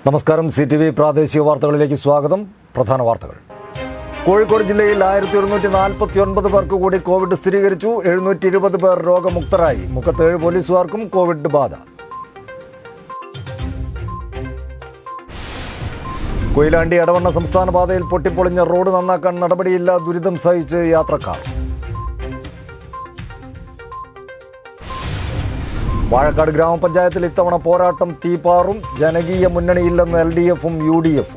നമസ്കാരം C T V പ്രാദേശിക വാർത്തകളിലേക്ക് സ്വാഗതം പ്രധാന വാർത്തകൾ കോഴിക്കോട് ജില്ലയിൽ ആയിരത്തി ഒരുന്നൂറ്റി നാൽപ്പത്തി ഒൻപത് പേർക്ക് കൂടി കോവിഡ് സ്ഥിരീകരിച്ചു എഴുന്നൂറ്റി ഇരുപത് പേർ രോഗമുക്തരായി മുപ്പത്തേഴ് പോലീസുകാർക്കും കോവിഡ് ബാധ കൊയിലാണ്ടി എടവണ്ണ സംസ്ഥാന പാതയിൽ പൊട്ടിപ്പൊളിഞ്ഞ റോഡ് നന്നാക്കാൻ നടപടിയില്ല ദുരിതം സഹിച്ച് യാത്രക്കാർ വാഴക്കാട് ഗ്രാമപഞ്ചായത്തിൽ ഇത്തവണ പോരാട്ടം തീപാറും ജനകീയ മുന്നണിയില്ലെന്ന് എൽ ഡി എഫും യു ഡി എഫും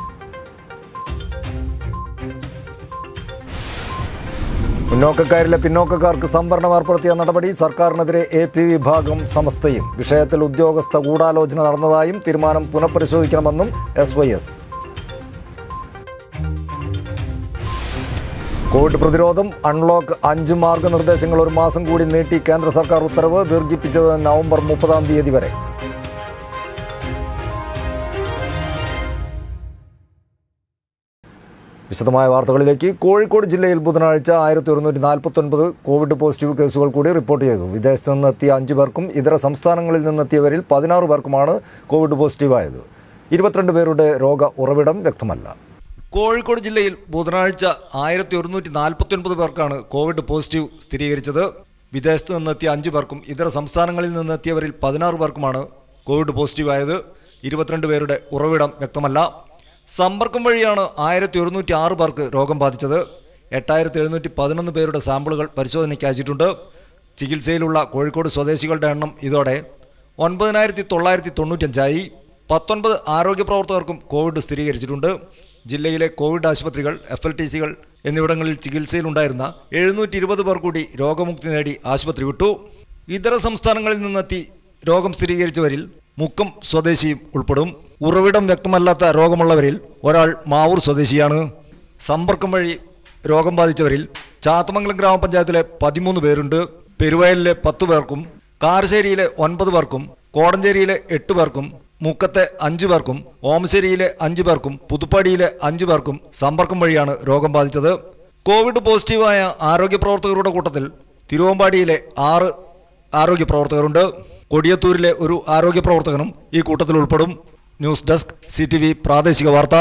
മുന്നോക്കക്കാരിലെ പിന്നോക്കക്കാർക്ക് സംവരണം ഏർപ്പെടുത്തിയ നടപടി സർക്കാരിനെതിരെ എ പി വിഭാഗം സമസ്തയും വിഷയത്തിൽ ഉദ്യോഗസ്ഥ ഗൂഢാലോചന നടന്നതായും തീരുമാനം പുനഃപരിശോധിക്കണമെന്നും എസ് വൈ എസ് കോവിഡ് പ്രതിരോധം അൺലോക്ക് അഞ്ച് മാർഗനിർദ്ദേശങ്ങൾ ഒരു മാസം കൂടി നീട്ടി കേന്ദ്ര സർക്കാർ ഉത്തരവ് ദീർഘിപ്പിച്ചത് നവംബർ മുപ്പതാം തീയതി വരെ വിശദമായ വാർത്തകളിലേക്ക് കോഴിക്കോട് ജില്ലയിൽ ബുധനാഴ്ച ആയിരത്തി ഒരുന്നൂറ്റി നാൽപ്പത്തൊൻപത് കോവിഡ് പോസിറ്റീവ് കേസുകൾ കൂടി റിപ്പോർട്ട് ചെയ്തു വിദേശത്ത് നിന്നെത്തിയ അഞ്ചു പേർക്കും ഇതര സംസ്ഥാനങ്ങളിൽ നിന്നെത്തിയവരിൽ പതിനാറ് പേർക്കുമാണ് കോവിഡ് പോസിറ്റീവായത് ഇരുപത്തിരണ്ട് പേരുടെ രോഗ ഉറവിടം വ്യക്തമല്ല കോഴിക്കോട് ജില്ലയിൽ ബുധനാഴ്ച ആയിരത്തി ഒരുന്നൂറ്റി നാൽപ്പത്തി ഒൻപത് പേർക്കാണ് കോവിഡ് പോസിറ്റീവ് സ്ഥിരീകരിച്ചത് വിദേശത്ത് നിന്നെത്തിയ അഞ്ചു പേർക്കും ഇതര സംസ്ഥാനങ്ങളിൽ നിന്നെത്തിയവരിൽ പതിനാറ് പേർക്കുമാണ് കോവിഡ് പോസിറ്റീവായത് ഇരുപത്തിരണ്ട് പേരുടെ ഉറവിടം വ്യക്തമല്ല സമ്പർക്കം വഴിയാണ് ആയിരത്തി ഒരുന്നൂറ്റി ആറ് പേർക്ക് രോഗം ബാധിച്ചത് എട്ടായിരത്തി എഴുന്നൂറ്റി പതിനൊന്ന് പേരുടെ സാമ്പിളുകൾ പരിശോധനയ്ക്ക് അയച്ചിട്ടുണ്ട് ചികിത്സയിലുള്ള കോഴിക്കോട് സ്വദേശികളുടെ എണ്ണം ഇതോടെ ഒൻപതിനായിരത്തി തൊള്ളായിരത്തി തൊണ്ണൂറ്റഞ്ചായി പത്തൊൻപത് ആരോഗ്യ പ്രവർത്തകർക്കും കോവിഡ് സ്ഥിരീകരിച്ചിട്ടുണ്ട് ജില്ലയിലെ കോവിഡ് ആശുപത്രികൾ എഫ് എൽ ടി സികൾ എന്നിവിടങ്ങളിൽ ചികിത്സയിലുണ്ടായിരുന്ന എഴുന്നൂറ്റി ഇരുപത് പേർ കൂടി രോഗമുക്തി നേടി ആശുപത്രി വിട്ടു ഇതര സംസ്ഥാനങ്ങളിൽ നിന്നെത്തി രോഗം സ്ഥിരീകരിച്ചവരിൽ മുക്കം സ്വദേശിയും ഉൾപ്പെടും ഉറവിടം വ്യക്തമല്ലാത്ത രോഗമുള്ളവരിൽ ഒരാൾ മാവൂർ സ്വദേശിയാണ് സമ്പർക്കം വഴി രോഗം ബാധിച്ചവരിൽ ചാത്തമംഗലം ഗ്രാമപഞ്ചായത്തിലെ പതിമൂന്ന് പേരുണ്ട് പെരുവയലിലെ പത്തു പേർക്കും കാരശ്ശേരിയിലെ ഒൻപത് പേർക്കും കോടഞ്ചേരിയിലെ എട്ട് പേർക്കും മുക്കത്തെ അഞ്ചു പേർക്കും ഓമശ്ശേരിയിലെ അഞ്ചു പേർക്കും പുതുപ്പാടിയിലെ അഞ്ചു പേർക്കും സമ്പർക്കം വഴിയാണ് രോഗം ബാധിച്ചത് കോവിഡ് പോസിറ്റീവായ ആരോഗ്യ പ്രവർത്തകരുടെ കൂട്ടത്തിൽ തിരുവമ്പാടിയിലെ ആറ് ആരോഗ്യ പ്രവർത്തകരുണ്ട് കൊടിയത്തൂരിലെ ഒരു ആരോഗ്യ പ്രവർത്തകനും ഈ കൂട്ടത്തിൽ ഉൾപ്പെടും news desk C T V പ്രാദേശിക വാർത്ത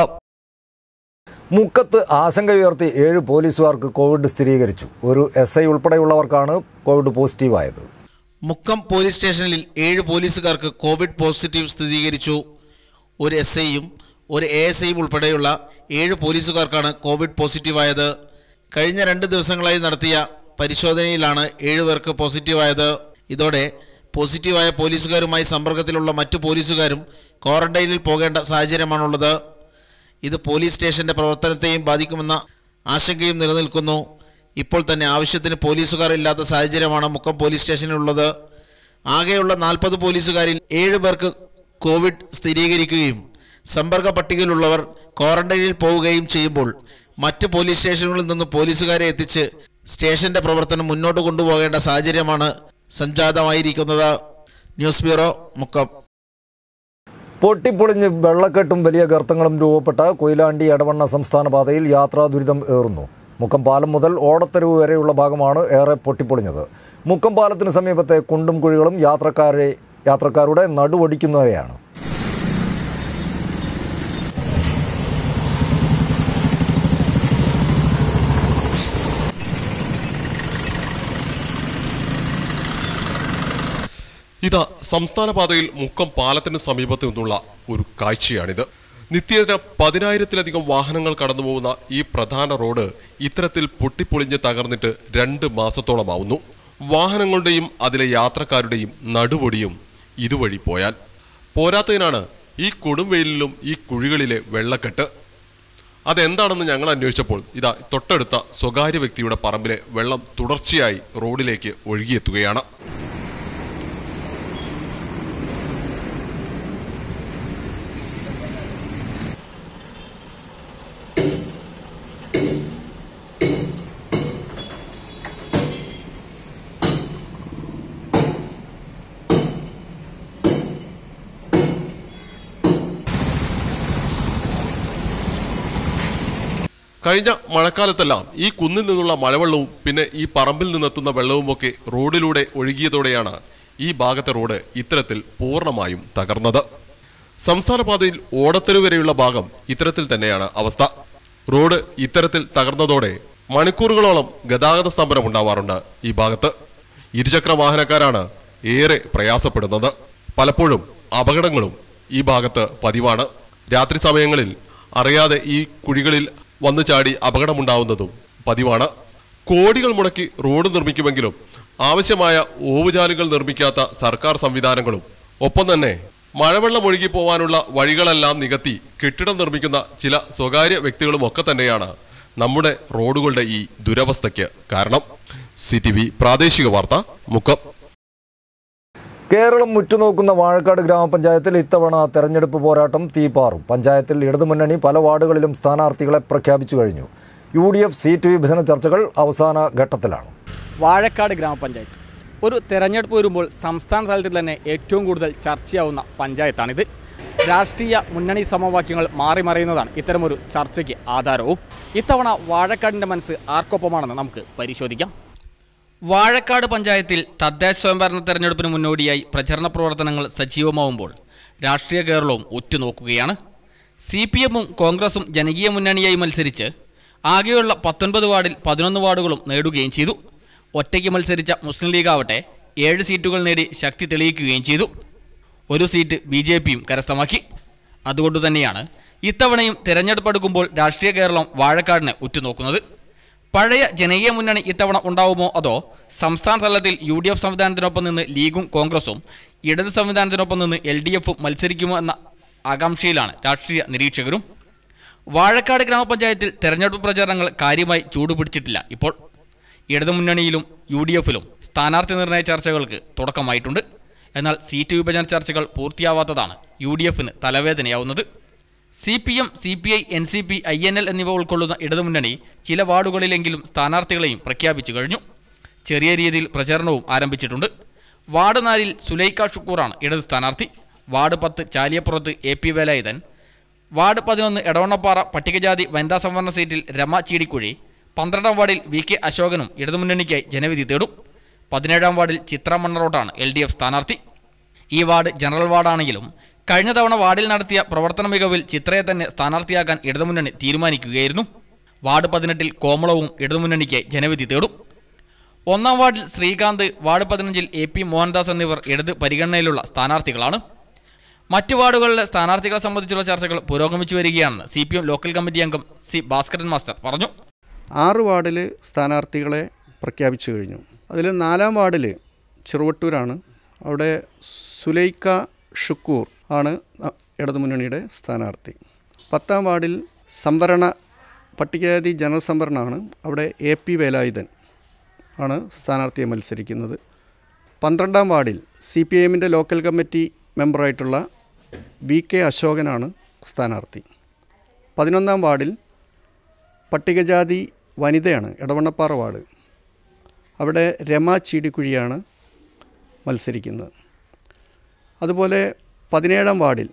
മുക്കത്ത് ആശങ്കയുയർത്തി ഏഴ് പോലീസുകാർക്ക് കോവിഡ് സ്ഥിരീകരിച്ചു ഒരു എസ് ഐ ഉൾപ്പെടെയുള്ളവർക്കാണ് കോവിഡ് പോസിറ്റീവായത് മുക്കം പോലീസ് സ്റ്റേഷനിൽ ഏഴ് പോലീസുകാർക്ക് കോവിഡ് പോസിറ്റീവ് സ്ഥിരീകരിച്ചു ഒരു എസ് ഐയും ഒരു എ എസ് ഐയും ഉൾപ്പെടെയുള്ള ഏഴ് പോലീസുകാർക്കാണ് കോവിഡ് പോസിറ്റീവായത് കഴിഞ്ഞ രണ്ട് ദിവസങ്ങളായി നടത്തിയ പരിശോധനയിലാണ് ഏഴ് പേർക്ക് പോസിറ്റീവായത് ഇതോടെ പോസിറ്റീവായ പോലീസുകാരുമായി സമ്പർക്കത്തിലുള്ള മറ്റു പോലീസുകാരും ക്വാറന്റൈനിൽ പോകേണ്ട സാഹചര്യമാണുള്ളത് ഇത് പോലീസ് സ്റ്റേഷന്റെ പ്രവർത്തനത്തെയും ബാധിക്കുമെന്ന ആശങ്കയും നിലനിൽക്കുന്നു ഇപ്പോൾ തന്നെ ആവശ്യത്തിന് പോലീസുകാർ ഇല്ലാത്ത സാഹചര്യമാണ് മുക്കം പോലീസ് സ്റ്റേഷനിലുള്ളത് ആകെയുള്ള നാൽപ്പത് പോലീസുകാരിൽ ഏഴ് പേർക്ക് കോവിഡ് സ്ഥിരീകരിക്കുകയും സമ്പർക്ക പട്ടികയിലുള്ളവർ ക്വാറന്റൈനിൽ പോവുകയും ചെയ്യുമ്പോൾ മറ്റ് പോലീസ് സ്റ്റേഷനുകളിൽ നിന്ന് പോലീസുകാരെ എത്തിച്ച് സ്റ്റേഷന്റെ പ്രവർത്തനം മുന്നോട്ട് കൊണ്ടുപോകേണ്ട സാഹചര്യമാണ് സംജാതമായിരിക്കുന്നത് ന്യൂസ് ബ്യൂറോ മുക്കം പൊട്ടിപ്പൊളിഞ്ഞ് വെള്ളക്കെട്ടും വലിയ ഗർത്തങ്ങളും രൂപപ്പെട്ട കൊയിലാണ്ടി എടവണ്ണ സംസ്ഥാന പാതയിൽ യാത്രാ ദുരിതം ഏറുന്നു മുക്കം പാലം മുതൽ ഓടത്തെരുവ് വരെയുള്ള ഭാഗമാണ് ഏറെ പൊട്ടിപ്പൊളിഞ്ഞത് മുക്കം പാലത്തിന് സമീപത്തെ കുണ്ടും കുഴികളും യാത്രക്കാരെ യാത്രക്കാരുടെ നടുവൊടിക്കുന്നവയാണ് ഇതാ സംസ്ഥാന പാതയിൽ മുക്കം പാലത്തിന് സമീപത്ത് നിന്നുള്ള ഒരു കാഴ്ചയാണിത് നിത്യേന പതിനായിരത്തിലധികം വാഹനങ്ങൾ കടന്നുപോകുന്ന ഈ പ്രധാന റോഡ് ഇത്തരത്തിൽ പൊട്ടിപ്പൊളിഞ്ഞ് തകർന്നിട്ട് രണ്ട് മാസത്തോളമാവുന്നു വാഹനങ്ങളുടെയും അതിലെ യാത്രക്കാരുടെയും നടുപൊടിയും ഇതുവഴി പോയാൽ പോരാത്തതിനാണ് ഈ കൊടുംവെയിലിലും ഈ കുഴികളിലെ വെള്ളക്കെട്ട് അതെന്താണെന്ന് ഞങ്ങൾ അന്വേഷിച്ചപ്പോൾ ഇതാ തൊട്ടടുത്ത സ്വകാര്യ വ്യക്തിയുടെ പറമ്പിലെ വെള്ളം തുടർച്ചയായി റോഡിലേക്ക് ഒഴുകിയെത്തുകയാണ് കഴിഞ്ഞ മഴക്കാലത്തെല്ലാം ഈ കുന്നിൽ നിന്നുള്ള മഴവെള്ളവും പിന്നെ ഈ പറമ്പിൽ നിന്നെത്തുന്ന വെള്ളവുമൊക്കെ റോഡിലൂടെ ഒഴുകിയതോടെയാണ് ഈ ഭാഗത്തെ റോഡ് ഇത്തരത്തിൽ പൂർണ്ണമായും തകർന്നത് സംസ്ഥാന പാതയിൽ ഓടത്തെരു വരെയുള്ള ഭാഗം ഇത്തരത്തിൽ തന്നെയാണ് അവസ്ഥ റോഡ് ഇത്തരത്തിൽ തകർന്നതോടെ മണിക്കൂറുകളോളം ഗതാഗത സ്തംഭനം ഉണ്ടാവാറുണ്ട് ഈ ഭാഗത്ത് ഇരുചക്ര വാഹനക്കാരാണ് ഏറെ പ്രയാസപ്പെടുന്നത് പലപ്പോഴും അപകടങ്ങളും ഈ ഭാഗത്ത് പതിവാണ് രാത്രി സമയങ്ങളിൽ അറിയാതെ ഈ കുഴികളിൽ വന്നു ചാടി അപകടമുണ്ടാവുന്നതും പതിവാണ് കോടികൾ മുടക്കി റോഡ് നിർമ്മിക്കുമെങ്കിലും ആവശ്യമായ ഓവുചാലുകൾ നിർമ്മിക്കാത്ത സർക്കാർ സംവിധാനങ്ങളും ഒപ്പം തന്നെ മഴവെള്ളം ഒഴുകി പോവാനുള്ള വഴികളെല്ലാം നികത്തി കെട്ടിടം നിർമ്മിക്കുന്ന ചില സ്വകാര്യ വ്യക്തികളും ഒക്കെ തന്നെയാണ് നമ്മുടെ റോഡുകളുടെ ഈ ദുരവസ്ഥയ്ക്ക് കാരണം സി ടി വി പ്രാദേശിക വാർത്ത മുക്കം കേരളം ഉറ്റുനോക്കുന്ന വാഴക്കാട് ഗ്രാമപഞ്ചായത്തിൽ ഇത്തവണ തെരഞ്ഞെടുപ്പ് പോരാട്ടം തീപാറും പഞ്ചായത്തിൽ ഇടതുമുന്നണി പല വാർഡുകളിലും സ്ഥാനാർത്ഥികളെ പ്രഖ്യാപിച്ചു കഴിഞ്ഞു യു ഡി എഫ് സീറ്റ് വിഭജന ചർച്ചകൾ അവസാന ഘട്ടത്തിലാണ് വാഴക്കാട് ഗ്രാമപഞ്ചായത്ത് ഒരു തെരഞ്ഞെടുപ്പ് വരുമ്പോൾ സംസ്ഥാന തലത്തിൽ തന്നെ ഏറ്റവും കൂടുതൽ ചർച്ചയാവുന്ന പഞ്ചായത്താണിത് രാഷ്ട്രീയ മുന്നണി സമവാക്യങ്ങൾ മാറി മറിയുന്നതാണ് ഇത്തരമൊരു ചർച്ചയ്ക്ക് ആധാരവും ഇത്തവണ വാഴക്കാടിൻ്റെ മനസ്സ് ആർക്കൊപ്പമാണെന്ന് നമുക്ക് പരിശോധിക്കാം വാഴക്കാട് പഞ്ചായത്തിൽ തദ്ദേശ സ്വയംഭരണ തെരഞ്ഞെടുപ്പിന് മുന്നോടിയായി പ്രചരണ പ്രവർത്തനങ്ങൾ സജീവമാവുമ്പോൾ രാഷ്ട്രീയ കേരളവും ഉറ്റുനോക്കുകയാണ് സി പി എമ്മും കോൺഗ്രസും ജനകീയ മുന്നണിയായി മത്സരിച്ച് ആകെയുള്ള പത്തൊൻപത് വാർഡിൽ പതിനൊന്ന് വാർഡുകളും നേടുകയും ചെയ്തു ഒറ്റയ്ക്ക് മത്സരിച്ച മുസ്ലിം ലീഗ് ആവട്ടെ ഏഴ് സീറ്റുകൾ നേടി ശക്തി തെളിയിക്കുകയും ചെയ്തു ഒരു സീറ്റ് ബി ജെ പിയും കരസ്ഥമാക്കി അതുകൊണ്ട് തന്നെയാണ് ഇത്തവണയും തിരഞ്ഞെടുപ്പ് അടുക്കുമ്പോൾ രാഷ്ട്രീയ കേരളം വാഴക്കാടിനെ ഉറ്റുനോക്കുന്നത് പഴയ ജനകീയ മുന്നണി ഇത്തവണ ഉണ്ടാവുമോ അതോ സംസ്ഥാന തലത്തിൽ യു ഡി എഫ് സംവിധാനത്തിനൊപ്പം നിന്ന് ലീഗും കോൺഗ്രസും ഇടത് സംവിധാനത്തിനൊപ്പം നിന്ന് എൽ ഡി എഫും മത്സരിക്കുമോ എന്ന ആകാംക്ഷയിലാണ് രാഷ്ട്രീയ നിരീക്ഷകരും വാഴക്കാട് ഗ്രാമപഞ്ചായത്തിൽ തെരഞ്ഞെടുപ്പ് പ്രചാരണങ്ങൾ കാര്യമായി ചൂടുപിടിച്ചിട്ടില്ല ഇപ്പോൾ ഇടതുമുന്നണിയിലും യു ഡി എഫിലും സ്ഥാനാർത്ഥി നിർണയ ചർച്ചകൾക്ക് തുടക്കമായിട്ടുണ്ട് എന്നാൽ സീറ്റ് വിഭജന ചർച്ചകൾ പൂർത്തിയാവാത്തതാണ് യു ഡി എഫിന് തലവേദനയാവുന്നത് C P M C P I N C P I N L എന്നിവ ഉൾക്കൊള്ളുന്ന ഇടതുമുന്നണി ചില വാർഡുകളിലെങ്കിലും സ്ഥാനാർത്ഥികളെയും പ്രഖ്യാപിച്ചു കഴിഞ്ഞു ചെറിയ രീതിയിൽ പ്രചരണവും ആരംഭിച്ചിട്ടുണ്ട് വാർഡ് നാലിൽ സുലൈക്ക ഷുക്കൂറാണ് ഇടത് സ്ഥാനാർത്ഥി വാർഡ് പത്ത് ചാലിയപ്പുറത്ത് എ പി വേലായുധൻ വാർഡ് പതിനൊന്ന് എടവണ്ണപ്പാറ പട്ടികജാതി വനിതാ സംവരണ സീറ്റിൽ രമ ചീടിക്കുഴി പന്ത്രണ്ടാം വാർഡിൽ വി കെ അശോകനും ഇടതുമുന്നണിക്കായി ജനവിധി തേടും പതിനേഴാം വാർഡിൽ ചിത്ര മണ്ണറോട്ടാണ് എൽ ഡി എഫ് സ്ഥാനാർത്ഥി ഈ വാർഡ് ജനറൽ വാർഡാണെങ്കിലും കഴിഞ്ഞ തവണ വാർഡിൽ നടത്തിയ പ്രവർത്തന മികവിൽ ചിത്രയെ തന്നെ സ്ഥാനാർത്ഥിയാക്കാൻ ഇടതുമുന്നണി തീരുമാനിക്കുകയായിരുന്നു വാർഡ് പതിനെട്ടിൽ കോമളവും ഇടതുമുന്നണിക്കായി ജനവിധി തേടും ഒന്നാം വാർഡിൽ ശ്രീകാന്ത് വാർഡ് പതിനഞ്ചിൽ എ പി മോഹൻദാസ് എന്നിവർ ഇടത് പരിഗണനയിലുള്ള സ്ഥാനാർത്ഥികളാണ് മറ്റു വാർഡുകളിലെ സ്ഥാനാർത്ഥികളെ സംബന്ധിച്ചുള്ള ചർച്ചകൾ പുരോഗമിച്ചു വരികയാണെന്ന് C P M local committee അംഗം സി ഭാസ്കരൻ മാസ്റ്റർ പറഞ്ഞു ആറ് വാർഡിൽ സ്ഥാനാർത്ഥികളെ പ്രഖ്യാപിച്ചു കഴിഞ്ഞു അതിൽ നാലാം വാർഡിൽ ചെറുവട്ടൂരാണ് അവിടെ സുലൈക്ക ഷുക്കൂർ ആണ് അ- ഇടതുമുന്നണിയുടെ സ്ഥാനാർത്ഥി പത്താം വാർഡിൽ സംവരണ പട്ടികജാതി ജനറൽ സംവരണമാണ് അവിടെ എ പി വേലായുധൻ ആണ് സ്ഥാനാർത്ഥിയെ മത്സരിക്കുന്നത് പന്ത്രണ്ടാം വാർഡിൽ സി പി എമ്മിൻ്റെ ലോക്കൽ കമ്മിറ്റി മെമ്പറായിട്ടുള്ള വി കെ അശോകനാണ് സ്ഥാനാർത്ഥി പതിനൊന്നാം വാർഡിൽ പട്ടികജാതി വനിതയാണ് എടവണ്ണപ്പാറ വാർഡ് അവിടെ രമ ചീടിക്കുഴിയാണ് മത്സരിക്കുന്നത് അതുപോലെ പതിനേഴാം വാർഡിൽ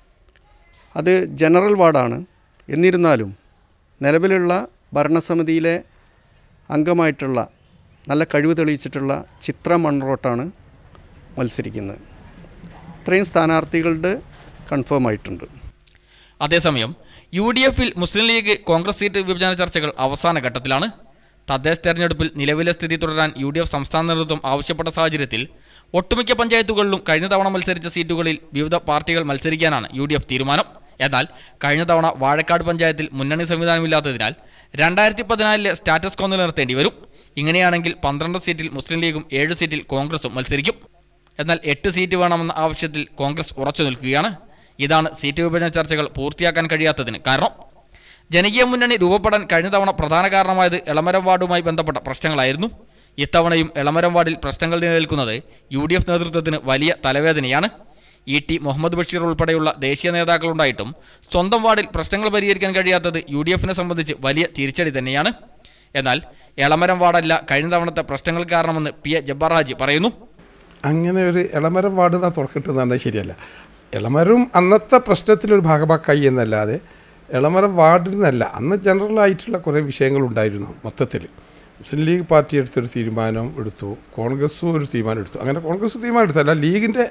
അത് ജനറൽ വാർഡാണ് എന്നിരുന്നാലും നിലവിലുള്ള ഭരണസമിതിയിലെ അംഗമായിട്ടുള്ള നല്ല കഴിവ് തെളിയിച്ചിട്ടുള്ള ചിത്ര മൺറോട്ടാണ് മത്സരിക്കുന്നത് ഇത്രയും സ്ഥാനാർത്ഥികളുടെ കൺഫേം ആയിട്ടുണ്ട് അതേസമയം യു ഡി എഫിൽ മുസ്ലിം ലീഗ് കോൺഗ്രസ് സീറ്റ് വിഭജന ചർച്ചകൾ അവസാന ഘട്ടത്തിലാണ് തദ്ദേശ തെരഞ്ഞെടുപ്പിൽ നിലവിലെ സ്ഥിതി തുടരാൻ യു ഡി എഫ് സംസ്ഥാന നേതൃത്വം ആവശ്യപ്പെട്ട സാഹചര്യത്തിൽ ഒട്ടുമിക്ക പഞ്ചായത്തുകളിലും കഴിഞ്ഞ തവണ മത്സരിച്ച സീറ്റുകളിൽ വിവിധ പാർട്ടികൾ മത്സരിക്കാനാണ് യു ഡി എഫ് തീരുമാനം എന്നാൽ കഴിഞ്ഞ തവണ വാഴക്കാട് പഞ്ചായത്തിൽ മുന്നണി സംവിധാനമില്ലാത്തതിനാൽ രണ്ടായിരത്തി പതിനാലിലെ സ്റ്റാറ്റസ് കോ നിലനിർത്തേണ്ടി വരും ഇങ്ങനെയാണെങ്കിൽ പന്ത്രണ്ട് സീറ്റിൽ മുസ്ലിം ലീഗും ഏഴ് സീറ്റിൽ കോൺഗ്രസും മത്സരിക്കും എന്നാൽ എട്ട് സീറ്റ് വേണമെന്ന ആവശ്യത്തിൽ കോൺഗ്രസ് ഉറച്ചു നിൽക്കുകയാണ് ഇതാണ് സീറ്റ് വിഭജന ചർച്ചകൾ പൂർത്തിയാക്കാൻ കഴിയാത്തതിന് കാരണം ജനകീയ മുന്നണി രൂപപ്പെടാൻ കഴിഞ്ഞ തവണ പ്രധാന കാരണമായത് എളമരം വാർഡുമായി ബന്ധപ്പെട്ട പ്രശ്നങ്ങളായിരുന്നു ഇത്തവണയും എളമരം വാർഡിൽ പ്രശ്നങ്ങൾ നിലനിൽക്കുന്നത് യു ഡി എഫ് നേതൃത്വത്തിന് വലിയ തലവേദനയാണ് ഇ ടി മുഹമ്മദ് ബഷീർ ഉൾപ്പെടെയുള്ള ദേശീയ നേതാക്കളുണ്ടായിട്ടും സ്വന്തം വാർഡിൽ പ്രശ്നങ്ങൾ പരിഹരിക്കാൻ കഴിയാത്തത് യു ഡി എഫിനെ സംബന്ധിച്ച് വലിയ തിരിച്ചടി തന്നെയാണ് എന്നാൽ എളമരം വാർഡല്ല കഴിഞ്ഞ തവണത്തെ പ്രശ്നങ്ങൾ കാരണമെന്ന് പി എ ജബ്ബാർ ഹാജി പറയുന്നു അങ്ങനെ ഒരു ഇളമരം വാർഡ് എന്നാ തുറക്കിട്ടെന്ന് പറഞ്ഞാൽ ശരിയല്ല ഇളമരം അന്നത്തെ പ്രശ്നത്തിലൊരു ഭാഗമാക്കായി എന്നല്ലാതെ ഇളമരം വാർഡിൽ നിന്നല്ല അന്ന് ജനറലായിട്ടുള്ള കുറേ വിഷയങ്ങളുണ്ടായിരുന്നു മൊത്തത്തിൽ മുസ്ലിം ലീഗ് പാർട്ടി എടുത്തൊരു തീരുമാനം എടുത്തു കോൺഗ്രസ്സും ഒരു തീരുമാനം എടുത്തു അങ്ങനെ കോൺഗ്രസ് തീരുമാനം എടുത്തല്ല ലീഗിൻ്റെ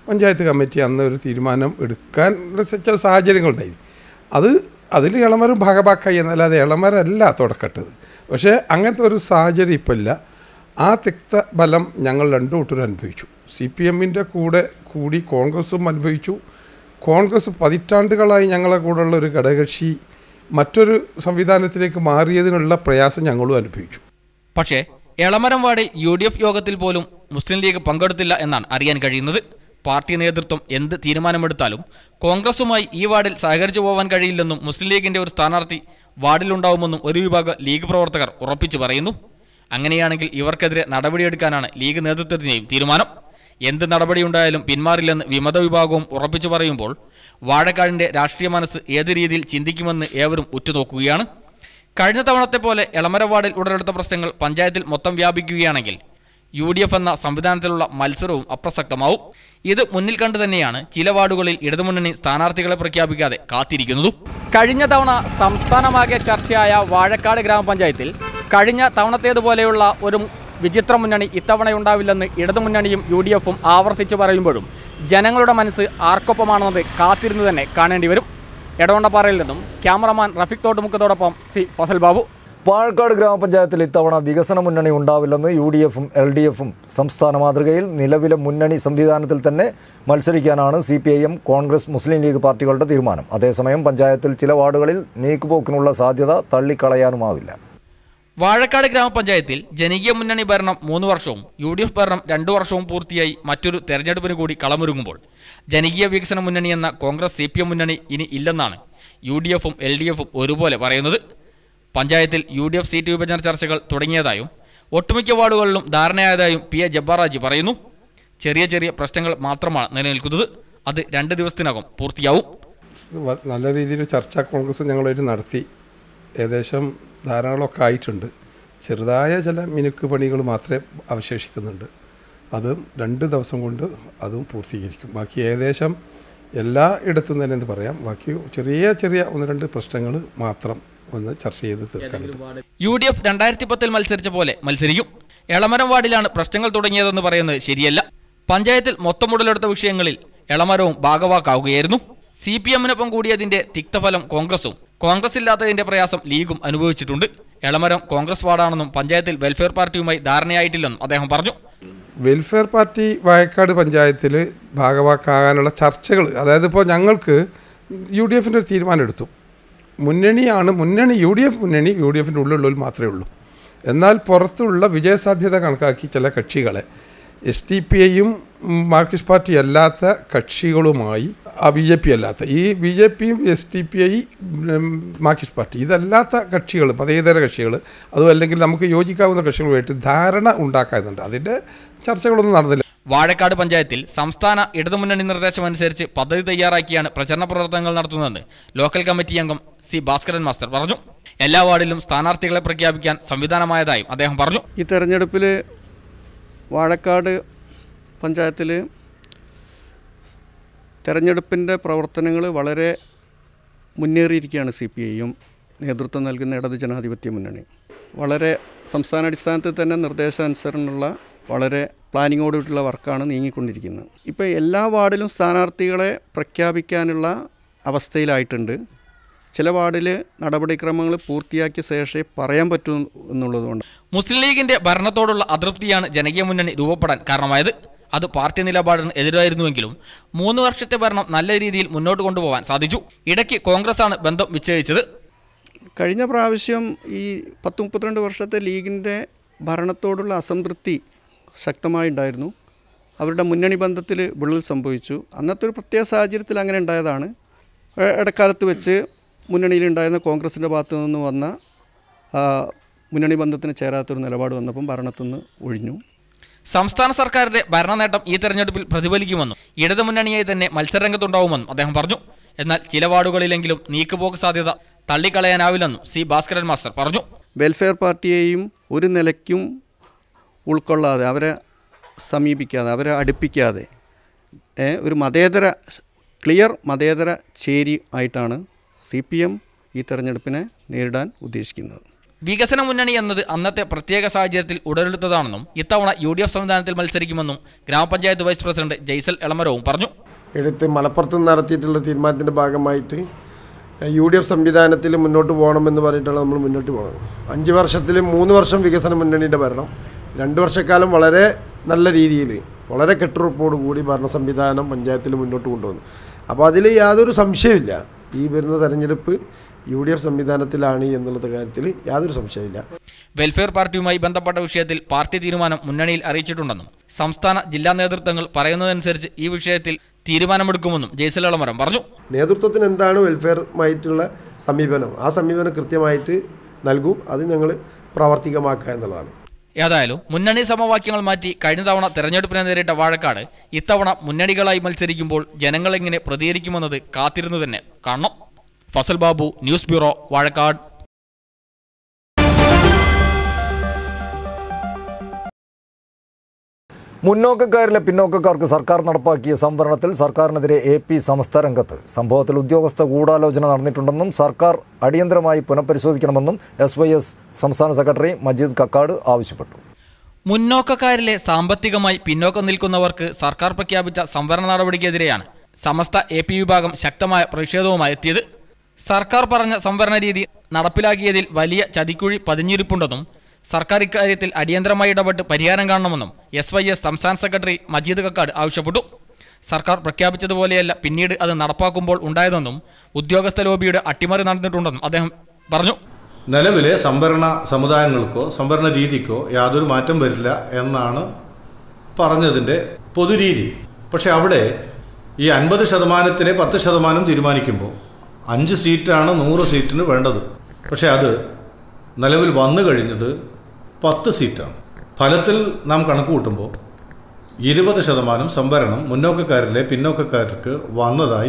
പഞ്ചായത്ത് കമ്മിറ്റി അന്ന് ഒരു തീരുമാനം എടുക്കാൻ ചില സാഹചര്യങ്ങളുണ്ടായി അത് അതിൽ ഇളമരം ഭാഗഭാക്കായി എന്നല്ലാതെ ഇളമരല്ല തുടക്കട്ടത് പക്ഷേ അങ്ങനത്തെ ഒരു സാഹചര്യം ഇപ്പം ഇല്ല ആ തിക്ത ബലം ഞങ്ങൾ രണ്ടു കൂട്ടരും അനുഭവിച്ചു സി പി എമ്മിൻ്റെ കൂടെ കൂടി കോൺഗ്രസും അനുഭവിച്ചു കോൺഗ്രസ് പതിറ്റാണ്ടുകളായി ഞങ്ങളെ കൂടെയുള്ള ഒരു ഘടകകക്ഷി മറ്റൊരു സംവിധാനത്തിലേക്ക് മാറിയതിനുള്ള പ്രയാസം ഞങ്ങളും അനുഭവിച്ചു പക്ഷേ എളമരം വാർഡിൽ യു ഡി എഫ് യോഗത്തിൽ പോലും മുസ്ലിം ലീഗ് പങ്കെടുത്തില്ല എന്നാണ് അറിയാൻ കഴിയുന്നത് പാർട്ടി നേതൃത്വം എന്ത് തീരുമാനമെടുത്താലും കോൺഗ്രസുമായി ഈ വാർഡിൽ സഹകരിച്ചു പോകാൻ കഴിയില്ലെന്നും മുസ്ലിം ലീഗിന്റെ ഒരു സ്ഥാനാർത്ഥി വാർഡിലുണ്ടാവുമെന്നും ഒരു വിഭാഗം ലീഗ് പ്രവർത്തകർ ഉറപ്പിച്ചു പറയുന്നു അങ്ങനെയാണെങ്കിൽ ഇവർക്കെതിരെ നടപടിയെടുക്കാനാണ് ലീഗ് നേതൃത്വത്തിനെയും തീരുമാനം എന്ത് നടപടിയുണ്ടായാലും പിന്മാറില്ലെന്ന് വിമത വിഭാഗവും ഉറപ്പിച്ചു പറയുമ്പോൾ വാഴക്കാടിന്റെ രാഷ്ട്രീയ മനസ്സ് ഏത് രീതിയിൽ ചിന്തിക്കുമെന്ന് ഏവരും ഉറ്റുനോക്കുകയാണ് കഴിഞ്ഞ തവണത്തെ പോലെ എളമര വാർഡിൽ ഉടലെടുത്ത പ്രശ്നങ്ങൾ പഞ്ചായത്തിൽ മൊത്തം വ്യാപിക്കുകയാണെങ്കിൽ യു ഡി എഫ് എന്ന സംവിധാനത്തിലുള്ള മത്സരവും അപ്രസക്തമാവും ഇത് മുന്നിൽ കണ്ടു തന്നെയാണ് ചില വാർഡുകളിൽ ഇടതുമുന്നണി സ്ഥാനാർത്ഥികളെ പ്രഖ്യാപിക്കാതെ കാത്തിരിക്കുന്നതും കഴിഞ്ഞ തവണ സംസ്ഥാനമാകെ ചർച്ചയായ വാഴക്കാട് ഗ്രാമപഞ്ചായത്തിൽ കഴിഞ്ഞ തവണത്തേതുപോലെയുള്ള ഒരു വിചിത്ര മുന്നണി ഇത്തവണയുണ്ടാവില്ലെന്ന് ഇടതുമുന്നണിയും യു ഡി എഫും ആവർത്തിച്ച് പറയുമ്പോഴും ജനങ്ങളുടെ മനസ്സ് ആർക്കൊപ്പമാണെന്നത് കാത്തിരുന്ന് തന്നെ കാണേണ്ടി വരും എടവണ്ണപ്പാറയിൽ നിന്നും ക്യാമറമാൻ റഫീഖ് തോട്ടുമുക്കത്തോടൊപ്പം സി ഫസൽ ബാബു പാലക്കാട് ഗ്രാമപഞ്ചായത്തിൽ ഇത്തവണ വികസന മുന്നണി ഉണ്ടാവില്ലെന്ന് യു ഡി എഫും എൽ ഡി എഫും സംസ്ഥാന മാതൃകയിൽ നിലവിലെ മുന്നണി സംവിധാനത്തിൽ തന്നെ മത്സരിക്കാനാണ് C P I M Congress Muslim League പാർട്ടികളുടെ തീരുമാനം അതേസമയം പഞ്ചായത്തിൽ ചില വാർഡുകളിൽ നീക്കുപോക്കിനുള്ള സാധ്യത തള്ളിക്കളയാനുമാവില്ല വാഴക്കാട് ഗ്രാമപഞ്ചായത്തിൽ ജനകീയ മുന്നണി ഭരണം മൂന്ന് വർഷവും യു ഡി എഫ് ഭരണം രണ്ടു വർഷവും പൂർത്തിയായി മറ്റൊരു തെരഞ്ഞെടുപ്പിന് കൂടി കളമൊരുങ്ങുമ്പോൾ ജനകീയ വികസന മുന്നണി എന്ന കോൺഗ്രസ് സി പി എം മുന്നണി ഇനി ഇല്ലെന്നാണ് യു ഡി എഫും എൽ ഡി എഫും ഒരുപോലെ പറയുന്നത് പഞ്ചായത്തിൽ യു ഡി എഫ് സീറ്റ് വിഭജന ചർച്ചകൾ തുടങ്ങിയതായും ഒട്ടുമിക്ക വാർഡുകളിലും ധാരണയായതായും പി എ ജബ്ബാറാജി പറയുന്നു ചെറിയ ചെറിയ പ്രശ്നങ്ങൾ മാത്രമാണ് നിലനിൽക്കുന്നത് അത് രണ്ട് ദിവസത്തിനകം പൂർത്തിയാവും വ- നല്ല രീതിയിൽ ചർച്ച കോൺഗ്രസ് ഞങ്ങളായിട്ട് നടത്തി ഏകദേശം ധാരാളമൊക്കെ ആയിട്ടുണ്ട് ചെറുതായ ചില മിനുക്ക് പണികൾ മാത്രമേ അവശേഷിക്കുന്നുണ്ട് അത് രണ്ട് ദിവസം കൊണ്ട് അതും പൂർത്തീകരിക്കും ബാക്കി ഏകദേശം എല്ലാ ഇടത്തും തന്നെ എന്ന് പറയാം ബാക്കി ചെറിയ ചെറിയ ഒന്ന് രണ്ട് പ്രശ്നങ്ങൾ മാത്രം ഒന്ന് ചർച്ച ചെയ്ത് തീർക്കാനുണ്ട് യു ഡി എഫ് രണ്ടായിരത്തി പത്തിൽ മത്സരിച്ച പോലെ മത്സരിക്കും എളമരം വാർഡിലാണ് പ്രശ്നങ്ങൾ തുടങ്ങിയതെന്ന് പറയുന്നത് ശരിയല്ല പഞ്ചായത്തിൽ മൊത്തം ഉടലെടുത്ത വിഷയങ്ങളിൽ എളമരവും ഭാഗവാക്കാവുകയായിരുന്നു സി പി എമ്മിനൊപ്പം കൂടിയതിന്റെ തിക്തഫലം കോൺഗ്രസും കോൺഗ്രസ് ഇല്ലാത്തതിന്റെ പ്രയാസം ലീഗും അനുഭവിച്ചിട്ടുണ്ട് എളമരം കോൺഗ്രസ് വാർഡാണെന്നും പഞ്ചായത്തിൽ വെൽഫെയർ പാർട്ടിയുമായി ധാരണയായിട്ടില്ലെന്നും അദ്ദേഹം പറഞ്ഞു വെൽഫെയർ പാർട്ടി വായക്കാട് പഞ്ചായത്തിൽ ഭാഗവാക്കാകാനുള്ള ചർച്ചകൾ അതായത് ഇപ്പോൾ ഞങ്ങൾക്ക് യു ഡി എഫിൻ്റെ ഒരു തീരുമാനം എടുത്തു മുന്നണിയാണ് മുന്നണി യു ഡി എഫ് മുന്നണി യു ഡി എഫിൻ്റെ ഉള്ളിലുള്ളവർ മാത്രമേ ഉള്ളൂ എന്നാൽ പുറത്തുള്ള വിജയസാധ്യത കണക്കാക്കി ചില കക്ഷികളെ എസ് ടി പി ഐയും മാർക്സിസ്റ്റ് പാർട്ടി അല്ലാത്ത കക്ഷികളുമായി ആ ബി ജെ പി അല്ലാത്ത ഈ ബി ജെ പിയും S T P I Marxist party ഇതല്ലാത്ത കക്ഷികൾ മതേതര കക്ഷികൾ അതും അല്ലെങ്കിൽ നമുക്ക് യോജിക്കാവുന്ന കക്ഷികളുമായിട്ട് ധാരണ ഉണ്ടാക്കാനുണ്ട് അതിൻ്റെ ചർച്ചകളൊന്നും നടന്നില്ല വാഴക്കാട് പഞ്ചായത്തിൽ സംസ്ഥാന ഇടതുമുന്നണി നിർദ്ദേശമനുസരിച്ച് പദ്ധതി തയ്യാറാക്കിയാണ് പ്രചരണ പ്രവർത്തനങ്ങൾ നടത്തുന്നതെന്ന് ലോക്കൽ കമ്മിറ്റി അംഗം സി ഭാസ്കരൻ മാസ്റ്റർ പറഞ്ഞു എല്ലാ വാർഡിലും സ്ഥാനാർത്ഥികളെ പ്രഖ്യാപിക്കാൻ സംവിധാനമായതായും അദ്ദേഹം പറഞ്ഞു ഈ തെരഞ്ഞെടുപ്പിൽ വാഴക്കാട് പഞ്ചായത്തിൽ തെരഞ്ഞെടുപ്പിൻ്റെ പ്രവർത്തനങ്ങൾ വളരെ മുന്നേറിയിരിക്കുകയാണ് സി പി ഐയും നേതൃത്വം നൽകുന്ന ഇടത് ജനാധിപത്യ മുന്നണി വളരെ സംസ്ഥാനാടിസ്ഥാനത്തിൽ തന്നെ നിർദ്ദേശാനുസരണമുള്ള വളരെ പ്ലാനിങ്ങോടുകൂടിയുള്ള വർക്കാണ് നീങ്ങിക്കൊണ്ടിരിക്കുന്നത് ഇപ്പോൾ എല്ലാ വാർഡിലും സ്ഥാനാർത്ഥികളെ പ്രഖ്യാപിക്കാനുള്ള അവസ്ഥയിലായിട്ടുണ്ട് ചില വാർഡിൽ നടപടിക്രമങ്ങൾ പൂർത്തിയാക്കിയ ശേഷമേ പറയാൻ പറ്റൂ എന്നുള്ളതുകൊണ്ട് മുസ്ലിം ലീഗിന്റെ ഭരണത്തോടുള്ള അതൃപ്തിയാണ് ജനകീയ മുന്നണി രൂപപ്പെടാൻ കാരണമായത് അത് പാർട്ടി നിലപാടിന് എതിരായിരുന്നുവെങ്കിലും മൂന്ന് വർഷത്തെ ഭരണം നല്ല രീതിയിൽ മുന്നോട്ട് കൊണ്ടുപോകാൻ സാധിച്ചു ഇടയ്ക്ക് കോൺഗ്രസാണ് ബന്ധം വിച്ഛേദിച്ചത് കഴിഞ്ഞ പ്രാവശ്യം ഈ പത്ത് മുപ്പത്തിരണ്ട് വർഷത്തെ ലീഗിൻ്റെ ഭരണത്തോടുള്ള അസംതൃപ്തി ശക്തമായി ഉണ്ടായിരുന്നു അവരുടെ മുന്നണി ബന്ധത്തിൽ വിള്ളൽ സംഭവിച്ചു അന്നത്തെ ഒരു പ്രത്യേക സാഹചര്യത്തിൽ അങ്ങനെ ഉണ്ടായതാണ് ഏ- ഇടക്കാലത്ത് വെച്ച് മുന്നണിയിലുണ്ടായിരുന്ന കോൺഗ്രസിൻ്റെ ഭാഗത്തു നിന്ന് വന്ന ആ, മുന്നണി ബന്ധത്തിന് ചേരാത്തൊരു നിലപാട് വന്നപ്പം ഭരണത്തു നിന്ന് ഒഴിഞ്ഞു സംസ്ഥാന സർക്കാരിന്റെ ഭരണ നേട്ടം ഈ തെരഞ്ഞെടുപ്പിൽ പ്രതിഫലിക്കുമെന്നും ഇടതുമുന്നണിയായി തന്നെ മത്സരരംഗത്തുണ്ടാവുമെന്നും അദ്ദേഹം പറഞ്ഞു എന്നാൽ ചില വാർഡുകളിലെങ്കിലും നീക്കുപോക്ക് സാധ്യത തള്ളിക്കളയാനാവില്ലെന്നും സി ഭാസ്കരൻ മാസ്റ്റർ പറഞ്ഞു വെൽഫെയർ പാർട്ടിയെയും ഒരു നിലയ്ക്കും ഉൾക്കൊള്ളാതെ അവരെ സമീപിക്കാതെ അവരെ അടുപ്പിക്കാതെ ഏ, ഒരു മതേതര ക്ലിയർ മതേതര ചേരി ആയിട്ടാണ് സി പി എം ഈ തെരഞ്ഞെടുപ്പിനെ നേരിടാൻ ഉദ്ദേശിക്കുന്നത് വികസന മുന്നണി എന്നത് അന്നത്തെ പ്രത്യേക സാഹചര്യത്തിൽ ഉടലെടുത്തതാണെന്നും ഇത്തവണ യു ഡി എഫ് സംവിധാനത്തിൽ മത്സരിക്കുമെന്നും ഗ്രാമപഞ്ചായത്ത് വൈസ് പ്രസിഡന്റ് ജയ്സൽ എളമരവും പറഞ്ഞു എടുത്ത് മലപ്പുറത്ത് നടത്തിയിട്ടുള്ള തീരുമാനത്തിൻ്റെ ഭാഗമായിട്ട് യു ഡി എഫ് സംവിധാനത്തിൽ മുന്നോട്ട് പോകണമെന്ന് പറഞ്ഞിട്ടാണ് നമ്മൾ മുന്നോട്ട് പോകുന്നത് അഞ്ച് വർഷത്തിൽ മൂന്ന് വർഷം വികസന മുന്നണിയുടെ ഭരണം രണ്ട് വർഷക്കാലം വളരെ നല്ല രീതിയിൽ വളരെ കെട്ടുറപ്പോട് കൂടി ഭരണ സംവിധാനം പഞ്ചായത്തിൽ മുന്നോട്ട് കൊണ്ടുവന്നു അപ്പോൾ അതിൽ യാതൊരു സംശയമില്ല ഈ വരുന്ന തെരഞ്ഞെടുപ്പ് യു ഡി എഫ് സംവിധാനത്തിലാണ് എന്നുള്ള കാര്യത്തിൽ യാതൊരു സംശയമില്ല വെൽഫെയർ പാർട്ടിയുമായി ബന്ധപ്പെട്ട വിഷയത്തിൽ പാർട്ടി തീരുമാനം മുന്നണിയിൽ അറിയിച്ചിട്ടുണ്ടെന്നും സംസ്ഥാന ജില്ലാ നേതൃത്വങ്ങൾ പറയുന്നതനുസരിച്ച് ഈ വിഷയത്തിൽ തീരുമാനമെടുക്കുമെന്നും ജയ്സൽ എളമരം പറഞ്ഞു നേതൃത്വത്തിന് എന്താണ് വെൽഫെയറുമായിട്ടുള്ള സമീപനം ആ സമീപനം കൃത്യമായിട്ട് നൽകും അത് ഞങ്ങൾ പ്രാവർത്തികമാക്കുക എന്നുള്ളതാണ് ഏതായാലും മുന്നണി സമവാക്യങ്ങൾ മാറ്റി കഴിഞ്ഞ തവണ തെരഞ്ഞെടുപ്പിനെ നേരിട്ട വാഴക്കാട് ഇത്തവണ മുന്നണികളായി മത്സരിക്കുമ്പോൾ ജനങ്ങൾ എങ്ങനെ പ്രതികരിക്കുമെന്നത് കാത്തിരുന്നു തന്നെ കാണണം ഫസൽ ബാബു ന്യൂസ് ബ്യൂറോ വാഴക്കാട് മുന്നോക്കക്കാരിലെ പിന്നോക്കക്കാർക്ക് സർക്കാർ നടപ്പാക്കിയ സംവരണത്തിൽ സർക്കാരിനെതിരെ എ പി സമസ്ത രംഗത്ത് സംഭവത്തിൽ ഉദ്യോഗസ്ഥ ഗൂഢാലോചന നടന്നിട്ടുണ്ടെന്നും സർക്കാർ അടിയന്തരമായി പുനഃപരിശോധിക്കണമെന്നും എസ് വൈ എസ് സംസ്ഥാന സെക്രട്ടറി മജീദ് കക്കാട് ആവശ്യപ്പെട്ടു മുന്നോക്കക്കാരിലെ സാമ്പത്തികമായി പിന്നോക്കം നിൽക്കുന്നവർക്ക് സർക്കാർ പ്രഖ്യാപിച്ച സംവരണ നടപടിക്കെതിരെയാണ് സമസ്ത എ പി വിഭാഗം ശക്തമായ പ്രതിഷേധവുമായി എത്തിയത് സർക്കാർ പറഞ്ഞ സംവരണ രീതി നടപ്പിലാക്കിയതിൽ വലിയ ചതിക്കുഴി പതിഞ്ഞിരിപ്പുണ്ടെന്നും സർക്കാർ ഇക്കാര്യത്തിൽ അടിയന്തരമായി ഇടപെട്ട് പരിഹാരം കാണണമെന്നും എസ് വൈ എസ് സംസ്ഥാന സെക്രട്ടറി മജീദ് കക്കാട് ആവശ്യപ്പെട്ടു സർക്കാർ പ്രഖ്യാപിച്ചതുപോലെയല്ല പിന്നീട് അത് നടപ്പാക്കുമ്പോൾ ഉണ്ടായതെന്നും ഉദ്യോഗസ്ഥ ലോബിയുടെ അട്ടിമറി നടന്നിട്ടുണ്ടെന്നും അദ്ദേഹം പറഞ്ഞു നിലവിലെ സംവരണ സമുദായങ്ങൾക്കോ സംവരണ രീതിക്കോ യാതൊരു മാറ്റം വരില്ല എന്നാണ് പറഞ്ഞതിൻ്റെ പൊതുരീതി പക്ഷെ അവിടെ ഈ അൻപത് ശതമാനത്തിനെ പത്ത് ശതമാനം തീരുമാനിക്കുമ്പോൾ അഞ്ച് സീറ്റാണ് നൂറ് സീറ്റിന് വേണ്ടത് പക്ഷെ അത് നിലവിൽ വന്നു കഴിഞ്ഞത് പത്ത് സീറ്റാണ് ഫലത്തിൽ നാം കണക്ക് കൂട്ടുമ്പോൾ ഇരുപത് ശതമാനം സംവരണം മുന്നോക്കക്കാരിലെ പിന്നോക്കക്കാർക്ക് വന്നതായി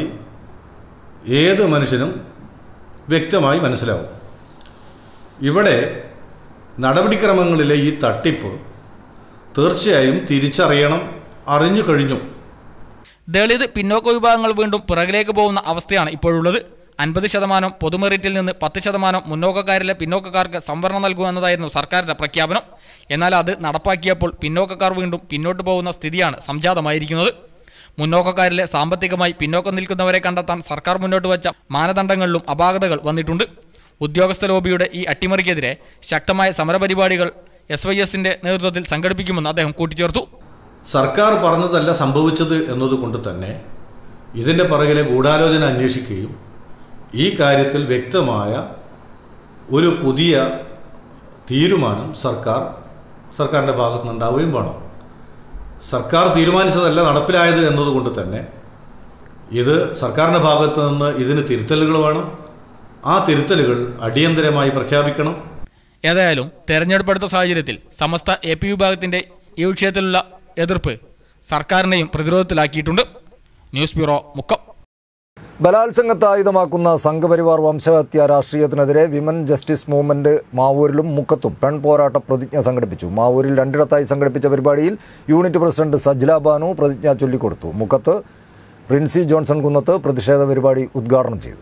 ഏത് മനുഷ്യനും വ്യക്തമായി മനസ്സിലാവും ഇവിടെ നടപടിക്രമങ്ങളിലെ ഈ തട്ടിപ്പ് തീർച്ചയായും തിരിച്ചറിയണം അറിഞ്ഞു കഴിഞ്ഞു ദളിത് പിന്നോക്ക വിഭാഗങ്ങൾ വീണ്ടും പിറകിലേക്ക് പോകുന്ന അവസ്ഥയാണ് ഇപ്പോഴുള്ളത് അൻപത് ശതമാനം പൊതുമെറിറ്റിൽ നിന്ന് പത്ത് ശതമാനം മുന്നോക്കക്കാരിലെ പിന്നോക്കക്കാർക്ക് സംവരണം നൽകുക എന്നതായിരുന്നു സർക്കാരിന്റെ പ്രഖ്യാപനം എന്നാൽ അത് നടപ്പാക്കിയപ്പോൾ പിന്നോക്കക്കാർ വീണ്ടും പിന്നോട്ട് പോകുന്ന സ്ഥിതിയാണ് സംജാതമായിരിക്കുന്നത് മുന്നോക്കക്കാരിലെ സാമ്പത്തികമായി പിന്നോക്കം നിൽക്കുന്നവരെ കണ്ടെത്താൻ സർക്കാർ മുന്നോട്ട് വച്ച മാനദണ്ഡങ്ങളിലും അപാകതകൾ വന്നിട്ടുണ്ട് ഉദ്യോഗസ്ഥ ലോബിയുടെ ഈ അട്ടിമറിക്കെതിരെ ശക്തമായ സമരപരിപാടികൾ എസ് വൈ എസിന്റെ നേതൃത്വത്തിൽ സംഘടിപ്പിക്കുമെന്ന് അദ്ദേഹം കൂട്ടിച്ചേർത്തു സർക്കാർ പറഞ്ഞതല്ല സംഭവിച്ചത് എന്നതുകൊണ്ട് തന്നെ ഇതിൻ്റെ പുറകിലെ ഗൂഢാലോചന അന്വേഷിക്കുകയും ഈ കാര്യത്തിൽ വ്യക്തമായ ഒരു പുതിയ തീരുമാനം സർക്കാർ സർക്കാരിൻ്റെ ഭാഗത്തു നിന്നുണ്ടാവുകയും വേണം സർക്കാർ തീരുമാനിച്ചതല്ല നടപ്പിലായത് എന്നതുകൊണ്ട് തന്നെ ഇത് സർക്കാരിൻ്റെ ഭാഗത്തു നിന്ന് ഇതിന് തിരുത്തലുകൾ വേണം ആ തിരുത്തലുകൾ അടിയന്തരമായി പ്രഖ്യാപിക്കണം ഏതായാലും തെരഞ്ഞെടുപ്പെടുത്ത സാഹചര്യത്തിൽ സമസ്ത എ പി വിഭാഗത്തിന്റെ ഈ വിഷയത്തിലുള്ള എതിർപ്പ് സർക്കാരിനെയും പ്രതിരോധത്തിലാക്കിയിട്ടുണ്ട് ന്യൂസ് ബ്യൂറോ മുക്കം ബലാത്സംഗത്തെ ആയുധമാക്കുന്ന സംഘപരിവാർ വംശഹത്യ രാഷ്ട്രീയത്തിനെതിരെ വിമൻ ജസ്റ്റിസ് മൂവ്മെന്റ് മാവൂരിലും മുക്കത്തും പെൺപോരാട്ട പ്രതിജ്ഞ സംഘടിപ്പിച്ചു മാവൂരിൽ രണ്ടിടത്തായി സംഘടിപ്പിച്ച പരിപാടിയിൽ യൂണിറ്റ് പ്രസിഡന്റ് സജ്ല ബാനു പ്രതിജ്ഞ ചൊല്ലിക്കൊടുത്തു മുക്കത്ത് റിൻസി ജോൺസൺ കുന്നത്ത് പ്രതിഷേധ പരിപാടി ഉദ്ഘാടനം ചെയ്തു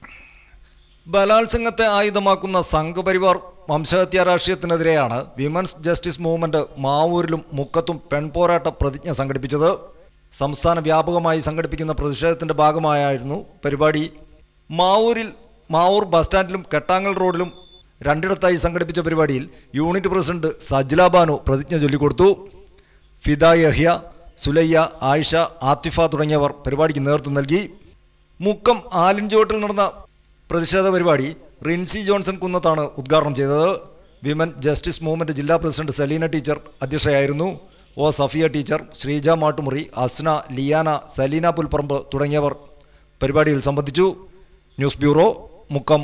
ബലാത്സംഗത്തെ ആയുധമാക്കുന്ന സംഘപരിവാർ വംശഹത്യ രാഷ്ട്രീയത്തിനെതിരെയാണ് വിമൻസ് ജസ്റ്റിസ് മൂവ്മെന്റ് മാവൂരിലും മുക്കത്തും പെൺപോരാട്ട പ്രതിജ്ഞ സംഘടിപ്പിച്ചത് സംസ്ഥാന വ്യാപകമായി സംഘടിപ്പിക്കുന്ന പ്രതിഷേധത്തിന്റെ ഭാഗമായായിരുന്നു പരിപാടി മാവൂരിൽ മാവൂർ ബസ് സ്റ്റാൻഡിലും കെട്ടാങ്ങൽ റോഡിലും രണ്ടിടത്തായി സംഘടിപ്പിച്ച പരിപാടിയിൽ യൂണിറ്റ് പ്രസിഡന്റ് സജ്ല ബാനു പ്രതിജ്ഞ ചൊല്ലിക്കൊടുത്തു ഫിദ യഹ്യ സുലയ്യ ആയിഷ ആത്തിഫ തുടങ്ങിയവർ പരിപാടിക്ക് നേതൃത്വം നൽകി മുക്കം ആലിൻചോട്ടിൽ നടന്ന പ്രതിഷേധ പരിപാടി റിൻസി ജോൺസൺ കുന്നത്താണ് ഉദ്ഘാടനം ചെയ്തത് വിമൻ ജസ്റ്റിസ് മൂവ്മെന്റ് ജില്ലാ പ്രസിഡന്റ് സലീന ടീച്ചർ അധ്യക്ഷയായിരുന്നു ഒ സഫിയ ടീച്ചർ ശ്രീജ മാട്ടുമുറി അസ്ന ലിയാന സലീന പുൽപ്പറമ്പ് തുടങ്ങിയവർ പരിപാടിയിൽ സംബന്ധിച്ചു ന്യൂസ് ബ്യൂറോ മുക്കം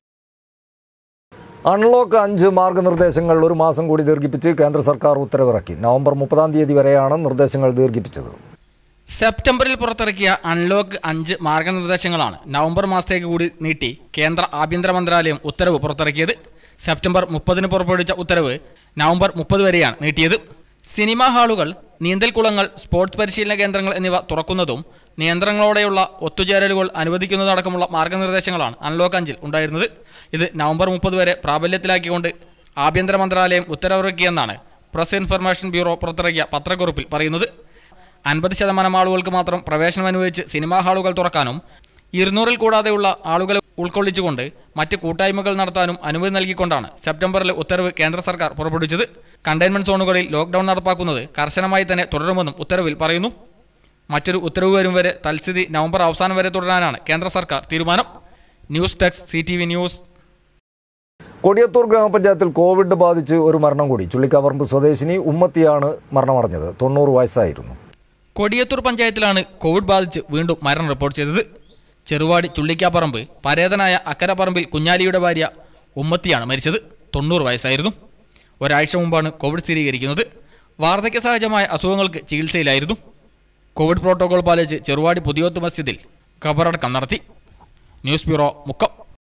അൺലോക്ക് അഞ്ച് മാർഗനിർദ്ദേശങ്ങൾ ഒരു മാസം കൂടി ദീർഘിപ്പിച്ച് കേന്ദ്ര സർക്കാർ ഉത്തരവിറക്കി നവംബർ മുപ്പതാം തീയതി വരെയാണ് നിർദ്ദേശങ്ങൾ ദീർഘിപ്പിച്ചത് സെപ്റ്റംബറിൽ പുറത്തിറക്കിയ അൺലോക്ക് അഞ്ച് മാർഗനിർദ്ദേശങ്ങളാണ് നവംബർ മാസത്തേക്ക് കൂടി നീട്ടി കേന്ദ്ര ആഭ്യന്തര മന്ത്രാലയം ഉത്തരവ് പുറത്തിറക്കിയത് സെപ്റ്റംബർ മുപ്പതിന് പുറപ്പെടുവിച്ച ഉത്തരവ് നവംബർ മുപ്പത് വരെയാണ് നീട്ടിയത് സിനിമാ ഹാളുകൾ നീന്തൽക്കുളങ്ങൾ സ്പോർട്സ് പരിശീലന കേന്ദ്രങ്ങൾ എന്നിവ തുറക്കുന്നതും നിയന്ത്രണങ്ങളോടെയുള്ള ഒത്തുചേരലുകൾ അനുവദിക്കുന്നതടക്കമുള്ള മാർഗനിർദ്ദേശങ്ങളാണ് അൺലോക്ക് അഞ്ചിൽ ഉണ്ടായിരുന്നത് ഇത് നവംബർ മുപ്പത് വരെ പ്രാബല്യത്തിലാക്കിക്കൊണ്ട് ആഭ്യന്തര മന്ത്രാലയം ഉത്തരവിറക്കിയെന്നാണ് പ്രസ് ഇൻഫർമേഷൻ ബ്യൂറോ പുറത്തിറക്കിയ പത്രക്കുറിപ്പിൽ പറയുന്നത് അൻപത് ശതമാനം ആളുകൾക്ക് മാത്രം പ്രവേശനം അനുവദിച്ച് സിനിമാ ഹാളുകൾ തുറക്കാനും ഇരുന്നൂറിൽ കൂടാതെയുള്ള ആളുകളെ ഉൾക്കൊള്ളിച്ചുകൊണ്ട് മറ്റ് കൂട്ടായ്മകൾ നടത്താനും അനുമതി നൽകിക്കൊണ്ടാണ് സെപ്റ്റംബറിൽ ഉത്തരവ് കേന്ദ്ര സർക്കാർ പുറപ്പെടുവിച്ചത് കണ്ടെയ്ൻമെന്റ് സോണുകളിൽ ലോക്ക്ഡൌൺ നടപ്പാക്കുന്നത് കർശനമായി തന്നെ തുടരുമെന്നും ഉത്തരവിൽ പറയുന്നു മറ്റൊരു ഉത്തരവ് വരും വരെ തൽസ്ഥിതി നവംബർ അവസാനം വരെ തുടരാനാണ് കേന്ദ്ര സർക്കാർ തീരുമാനം news desk C news Kodiyathur ഗ്രാമപഞ്ചായത്തിൽ കോവിഡ് ബാധിച്ച് ഒരു മരണം കൂടി ചുള്ളിക്കാപ്പറമ്പ് സ്വദേശിനി ഉമ്മത്തിയാണ് മരണമടഞ്ഞത് തൊണ്ണൂറ് വയസ്സായിരുന്നു കൊടിയത്തൂർ പഞ്ചായത്തിലാണ് കോവിഡ് ബാധിച്ച് വീണ്ടും മരണം റിപ്പോർട്ട് ചെയ്തത് ചെറുവാടി ചുള്ളിക്കാപ്പറമ്പ് പരേതനായ അക്കരപ്പറമ്പിൽ കുഞ്ഞാലിയുടെ ഭാര്യ ഉമ്മത്തിയാണ് മരിച്ചത് തൊണ്ണൂറ് വയസ്സായിരുന്നു ഒരാഴ്ച മുമ്പാണ് കോവിഡ് സ്ഥിരീകരിക്കുന്നത് വാർദ്ധക്യ സഹജമായ അസുഖങ്ങൾക്ക് ചികിത്സയിലായിരുന്നു കോവിഡ് പ്രോട്ടോകോൾ പാലിച്ച് ചെറുവാടി പുതിയോത്ത് മസ്ജിദിൽ ഖബറടക്കം നടത്തി ന്യൂസ് ബ്യൂറോ മുക്കം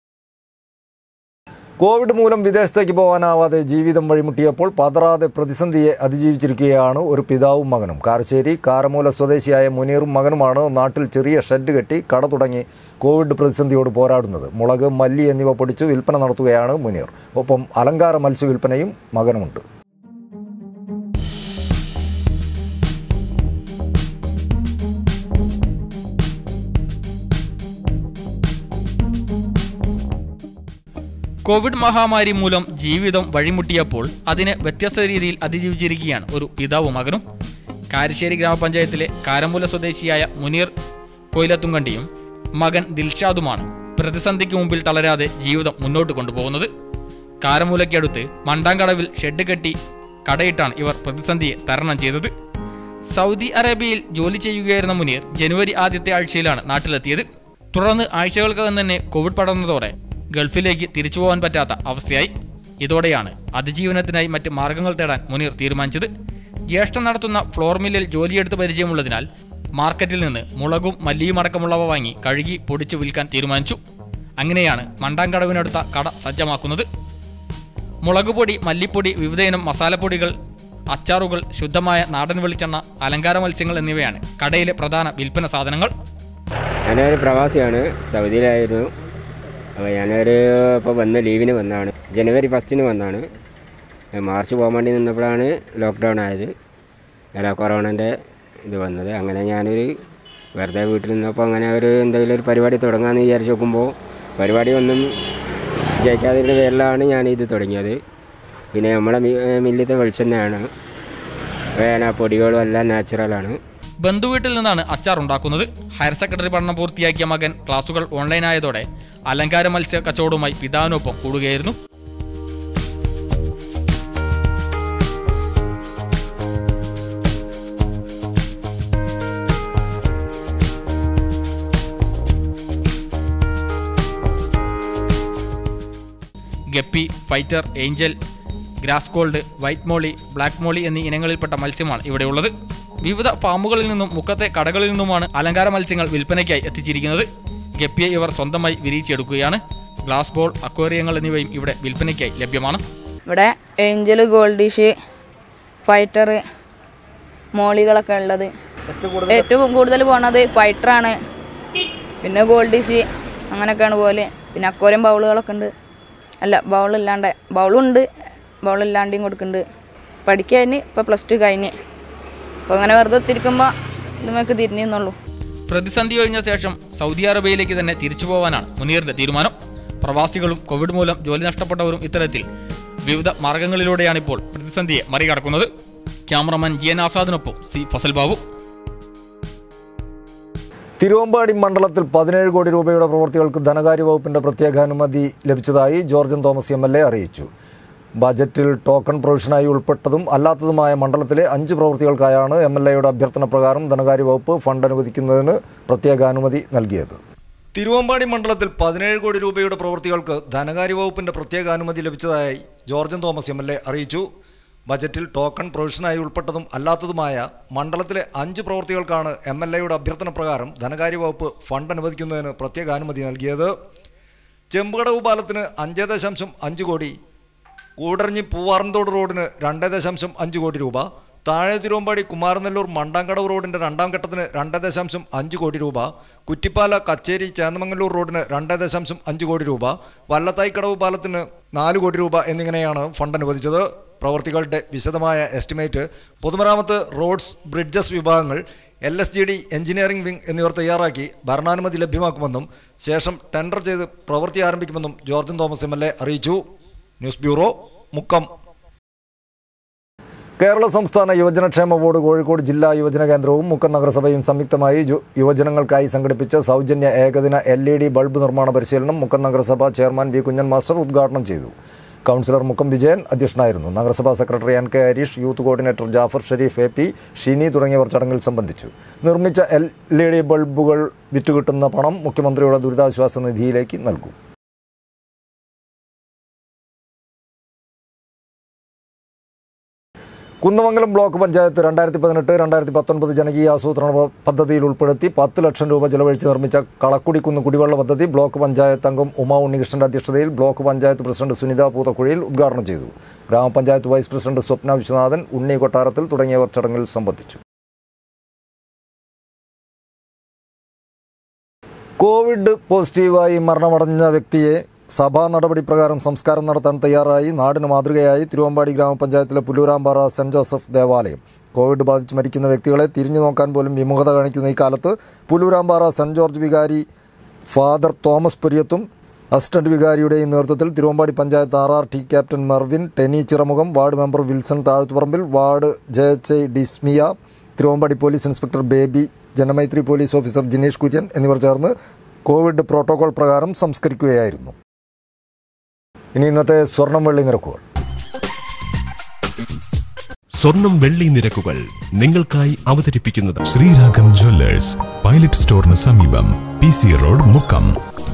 കോവിഡ് മൂലം വിദേശത്തേക്ക് പോകാനാവാതെ ജീവിതം വഴിമുട്ടിയപ്പോൾ പതറാതെ പ്രതിസന്ധിയെ അതിജീവിച്ചിരിക്കുകയാണ് ഒരു പിതാവും മകനും കാരശ്ശേരി കാരമൂല സ്വദേശിയായ മുനീറും മകനുമാണ് നാട്ടിൽ ചെറിയ ഷെഡ് കെട്ടി കട തുടങ്ങി കോവിഡ് പ്രതിസന്ധിയോട് പോരാടുന്നത് മുളക് മല്ലി എന്നിവ പൊടിച്ച് വിൽപ്പന നടത്തുകയാണ് മുനീർ ഒപ്പം അലങ്കാര മത്സ്യ വിൽപ്പനയും മകനുമുണ്ട് കോവിഡ് മഹാമാരി മൂലം ജീവിതം വഴിമുട്ടിയപ്പോൾ അതിനെ വ്യത്യസ്ത രീതിയിൽ അതിജീവിച്ചിരിക്കുകയാണ് ഒരു പിതാവും മകനും കാരശ്ശേരി ഗ്രാമപഞ്ചായത്തിലെ കാരമൂല സ്വദേശിയായ മുനീർ കൊയിലത്തുങ്കണ്ടിയും മകൻ ദിൽഷാദുമാണ് പ്രതിസന്ധിക്ക് മുമ്പിൽ തളരാതെ ജീവിതം മുന്നോട്ട് കൊണ്ടുപോകുന്നത് കാരമൂലയ്ക്കടുത്ത് മണ്ടാങ്കടവിൽ ഷെഡ് കെട്ടി കടയിട്ടാണ് ഇവർ പ്രതിസന്ധിയെ തരണം ചെയ്തത് സൗദി അറേബ്യയിൽ ജോലി ചെയ്യുകയായിരുന്ന മുനീർ ജനുവരി ആദ്യത്തെ ആഴ്ചയിലാണ് നാട്ടിലെത്തിയത് തുടർന്ന് ആഴ്ചകൾക്കകം തന്നെ കോവിഡ് പടർന്നതോടെ ഗൾഫിലേക്ക് തിരിച്ചു പോകാൻ പറ്റാത്ത അവസ്ഥയായി ഇതോടെയാണ് അതിജീവനത്തിനായി മറ്റ് മാർഗങ്ങൾ തേടാൻ മുനീർ തീരുമാനിച്ചത് ജ്യേഷ്ഠൻ നടത്തുന്ന ഫ്ലോർ മില്ലിൽ ജോലിയെടുത്ത് പരിചയമുള്ളതിനാൽ മാർക്കറ്റിൽ നിന്ന് മുളകും മല്ലിയും അടക്കമുള്ളവ വാങ്ങി കഴുകി പൊടിച്ച് വിൽക്കാൻ തീരുമാനിച്ചു അങ്ങനെയാണ് മണ്ടാങ്കടവിനടുത്ത കട സജ്ജമാക്കുന്നത് മുളക് പൊടി മല്ലിപ്പൊടി വിവിധയിനം മസാലപ്പൊടികൾ അച്ചാറുകൾ ശുദ്ധമായ നാടൻ വെളിച്ചെണ്ണ അലങ്കാര മത്സ്യങ്ങൾ എന്നിവയാണ് കടയിലെ പ്രധാന വിൽപ്പന സാധനങ്ങൾ ഞാനൊരു പ്രവാസിയാണ് സൗദിയിലായിരുന്നു അപ്പോൾ ഞാനൊരു ഇപ്പോൾ വന്ന ലീവിന് വന്നതാണ് ജനുവരി ഫസ്റ്റിന് വന്നതാണ് മാർച്ച് പോകാൻ വേണ്ടി നിന്നപ്പോഴാണ് ലോക്ക്ഡൗൺ ആയത് അല്ല കൊറോണൻ്റെ ഇത് വന്നത് അങ്ങനെ ഞാനൊരു വെറുതെ വീട്ടിൽ നിന്നപ്പോൾ അങ്ങനെ ഒരു എന്തെങ്കിലും ഒരു പരിപാടി തുടങ്ങാമെന്ന് വിചാരിച്ച് നോക്കുമ്പോൾ പരിപാടി ഒന്നും ജയിക്കാതിരുന്ന പേരിലാണ് ഞാൻ ഇത് തുടങ്ങിയത് പിന്നെ നമ്മളെ മി- മില്ലിത്തെ വെളിച്ചെണ്ണയാണ് വേന പൊടികളും എല്ലാം നാച്ചുറലാണ് ബന്ധുവീട്ടിൽ നിന്നാണ് അച്ചാർ ഉണ്ടാക്കുന്നത് ഹയർ സെക്കൻഡറി പഠനം പൂർത്തിയാക്കിയ മകൻ ക്ലാസുകൾ ഓൺലൈനായതോടെ അലങ്കാര മത്സ്യ കച്ചവടവുമായി പിതാവിനൊപ്പം കൂടുകയായിരുന്നു guppy fighter angel grass gold white molly black molly എന്നീ ഇനങ്ങളിൽപ്പെട്ട മത്സ്യമാണ് ഇവിടെയുള്ളത് വിവിധ ഫാമുകളിൽ നിന്നും മുക്കത്തെ കടകളിൽ നിന്നുമാണ് അലങ്കാര മത്സ്യങ്ങൾ വിൽപ്പനയ്ക്കായി എത്തിച്ചിരിക്കുന്നത് ഗപ്പിയെ ഇവർ സ്വന്തമായി വിരിയിച്ചെടുക്കുകയാണ് ഗ്ലാസ് ബോൾ അക്വേറിയങ്ങൾ എന്നിവയും ഇവിടെ വിൽപ്പനയ്ക്കായി ലഭ്യമാണ് ഇവിടെ ഏഞ്ചൽ ഗോൾഡ് ഡിഷ് ഫൈറ്റർ മോളികളൊക്കെ ഉള്ളത് ഏറ്റവും കൂടുതൽ പോണത് ഫൈറ്ററാണ് പിന്നെ ഗോൾഡ് ഡിഷ് അങ്ങനെയൊക്കെയാണ് പോലെ പിന്നെ അക്കോരം ബൗളുകളൊക്കെ ഉണ്ട് അല്ല ബൗളില്ലാണ്ട് ബൗളുണ്ട് ബൗളില്ലാണ്ടും കൊടുക്കുന്നുണ്ട് പഠിക്കാൻ ഇപ്പോൾ പ്ലസ് ടു കഴിഞ്ഞ് അപ്പോൾ അങ്ങനെ വെറുതെ ഒത്തിരിക്കുമ്പോൾ ഇതുമൊക്കെ തിരിഞ്ഞെന്നുള്ളൂ പ്രതിസന്ധി കഴിഞ്ഞ ശേഷം സൗദി അറേബ്യയിലേക്ക് തന്നെ തിരിച്ചു പോകാനാണ് മുനീറിന്റെ തീരുമാനം പ്രവാസികളും കോവിഡ് മൂലം ജോലി നഷ്ടപ്പെട്ടവരും ഇത്തരത്തിൽ വിവിധ മാർഗങ്ങളിലൂടെയാണ് ഇപ്പോൾ പ്രതിസന്ധിയെ മറികടക്കുന്നത് ക്യാമറമാൻ ജി എൻ ആസാദിനൊപ്പം സി ഫസൽ ബാബു തിരുവമ്പാടി മണ്ഡലത്തിൽ പതിനേഴ് കോടി രൂപയുടെ പ്രവൃത്തികൾക്ക് ധനകാര്യ വകുപ്പിന്റെ പ്രത്യേക അനുമതി ലഭിച്ചതായി Georgen Thomas M L A അറിയിച്ചു ബജറ്റിൽ ടോക്കൺ പ്രൊവിഷനായി ഉൾപ്പെട്ടതും അല്ലാത്തതുമായ മണ്ഡലത്തിലെ അഞ്ച് പ്രവൃത്തികൾക്കായാണ് എം എൽ എയുടെ അഭ്യർത്ഥന പ്രകാരം ധനകാര്യ വകുപ്പ് ഫണ്ട് അനുവദിക്കുന്നതിന് പ്രത്യേക അനുമതി നൽകിയത് തിരുവമ്പാടി മണ്ഡലത്തിൽ പതിനേഴ് കോടി രൂപയുടെ പ്രവൃത്തികൾക്ക് ധനകാര്യ വകുപ്പിന്റെ പ്രത്യേക അനുമതി ലഭിച്ചതായി Georgen Thomas M L A അറിയിച്ചു ബജറ്റിൽ ടോക്കൺ പ്രൊവിഷനായി ഉൾപ്പെട്ടതും അല്ലാത്തതുമായ മണ്ഡലത്തിലെ അഞ്ച് പ്രവൃത്തികൾക്കാണ് എം എൽ എയുടെ അഭ്യർത്ഥന പ്രകാരം ധനകാര്യ വകുപ്പ് ഫണ്ട് അനുവദിക്കുന്നതിന് പ്രത്യേക അനുമതി നൽകിയത് ചെമ്പുകടവ് പാലത്തിന് അഞ്ച് ദശാംശം അഞ്ച് കോടി കൂടരഞ്ഞി പൂവാറന്തോട് റോഡിന് രണ്ട് ദശാംശം അഞ്ച് കോടി രൂപ താഴെ തിരുവമ്പാടി കുമാരനെല്ലൂർ മണ്ടാങ്കടവ് റോഡിന്റെ രണ്ടാം ഘട്ടത്തിന് രണ്ട് ദശാംശം അഞ്ച് കോടി രൂപ കുറ്റിപ്പാല കച്ചേരി ചേന്നമംഗലൂർ റോഡിന് രണ്ട് ദശാംശം അഞ്ച് കോടി രൂപ വല്ലത്തായിക്കടവ് പാലത്തിന് നാല് കോടി രൂപ എന്നിങ്ങനെയാണ് ഫണ്ട് അനുവദിച്ചത് പ്രവർത്തികളുടെ വിശദമായ എസ്റ്റിമേറ്റ് പൊതുമരാമത്ത് റോഡ്സ് ബ്രിഡ്ജസ് വിഭാഗങ്ങൾ L S G D engineering wing എന്നിവർ തയ്യാറാക്കി ഭരണാനുമതി ലഭ്യമാക്കുമെന്നും ശേഷം ടെൻഡർ ചെയ്ത് പ്രവൃത്തി ആരംഭിക്കുമെന്നും Georgen Thomas M L A അറിയിച്ചു ന്യൂസ് ബ്യൂറോ മുക്കം കേരള സംസ്ഥാന യുവജനക്ഷേമ ബോർഡ് കോഴിക്കോട് ജില്ലാ യുവജന കേന്ദ്രവും മുക്കം നഗരസഭയും സംയുക്തമായി ജു- യുവജനങ്ങൾക്കായി സംഘടിപ്പിച്ച സൗജന്യ ഏകദിന എൽ ഇ ഡി ബൾബ് നിർമ്മാണ പരിശീലനം മുക്കം നഗരസഭ ചെയർമാൻ വി കുഞ്ഞൻ മാസ്റ്റർ ഉദ്ഘാടനം ചെയ്തു കൗൺസിലർ മുക്കം വിജയൻ അധ്യക്ഷനായിരുന്നു നഗരസഭാ secretary N K Harish youth coordinator Jafar Sherif A P Shini തുടങ്ങിയവർ ചടങ്ങിൽ സംബന്ധിച്ചു നിർമ്മിച്ച എൽ ഇ ഡി ബൾബുകൾ വിറ്റുകിട്ടുന്ന പണം മുഖ്യമന്ത്രിയുടെ ദുരിതാശ്വാസ നിധിയിലേക്ക് നൽകും കുന്നമംഗലം ബ്ലോക്ക് പഞ്ചായത്ത് രണ്ടായിരത്തി പതിനെട്ട് രണ്ടായിരത്തി പത്തൊൻപത് ജനകീയ ആസൂത്രണ പ- പദ്ധതിയിൽ ഉൾപ്പെടുത്തി പത്ത് ലക്ഷം രൂപ ചെലവഴിച്ച് നിർമ്മിച്ച കളക്കുടിക്കുന്ന് കുടിവെള്ള പദ്ധതി ബ്ലോക്ക് പഞ്ചായത്ത് അംഗം ഉമാ ഉണ്ണികൃഷ്ണന്റെ അധ്യക്ഷതയിൽ ബ്ലോക്ക് പഞ്ചായത്ത് പ്രസിഡന്റ് സുനിത പൂതക്കുഴിയിൽ ഉദ്ഘാടനം ചെയ്തു ഗ്രാമപഞ്ചായത്ത് വൈസ് പ്രസിഡന്റ് സ്വപ്ന വിശ്വനാഥൻ ഉണ്ണി കൊട്ടാരത്തിൽ തുടങ്ങിയവർ ചടങ്ങിൽ സംബന്ധിച്ചു കോവിഡ് പോസിറ്റീവായി മരണമടഞ്ഞ വ്യക്തിയെ സഭാ നടപടി പ്രകാരം സംസ്കാരം നടത്താൻ തയ്യാറായി നാടിന് മാതൃകയായി തിരുവമ്പാടി ഗ്രാമപഞ്ചായത്തിലെ പുല്ലൂരാമ്പാറ സെന്റ് ജോസഫ് ദേവാലയം കോവിഡ് ബാധിച്ച് മരിക്കുന്ന വ്യക്തികളെ തിരിഞ്ഞു നോക്കാൻ പോലും വിമുഖത കാണിക്കുന്ന ഈ കാലത്ത് പുല്ലൂരാമ്പാറ സെന്റ് ജോർജ് വികാരി ഫാദർ തോമസ് പുരിയത്തും അസിസ്റ്റന്റ് വികാരിയുടെയും നേതൃത്വത്തിൽ Thiruvambady panchayat R R T captain Mervin Teny Chiramukham ward member Wilson താഴ്ത്തുപറമ്പിൽ ward J H I Dismiya Thiruvambady police inspector Baby Janamaithri police officer Jinesh Kurian എന്നിവർ ചേർന്ന് കോവിഡ് പ്രോട്ടോകോൾ പ്രകാരം സംസ്കരിക്കുകയായിരുന്നു ഇനി ഇന്നത്തെ സ്വർണം വെള്ളി നിരക്കുകൾ സ്വർണം വെള്ളി നിരക്കുകൾ നിങ്ങൾക്കായി അവതരിപ്പിക്കുന്നത് ശ്രീരാഗം ജ്വല്ലേഴ്സ് പൈലറ്റ് സ്റ്റോറിന് സമീപം പി സി റോഡ് മുക്കം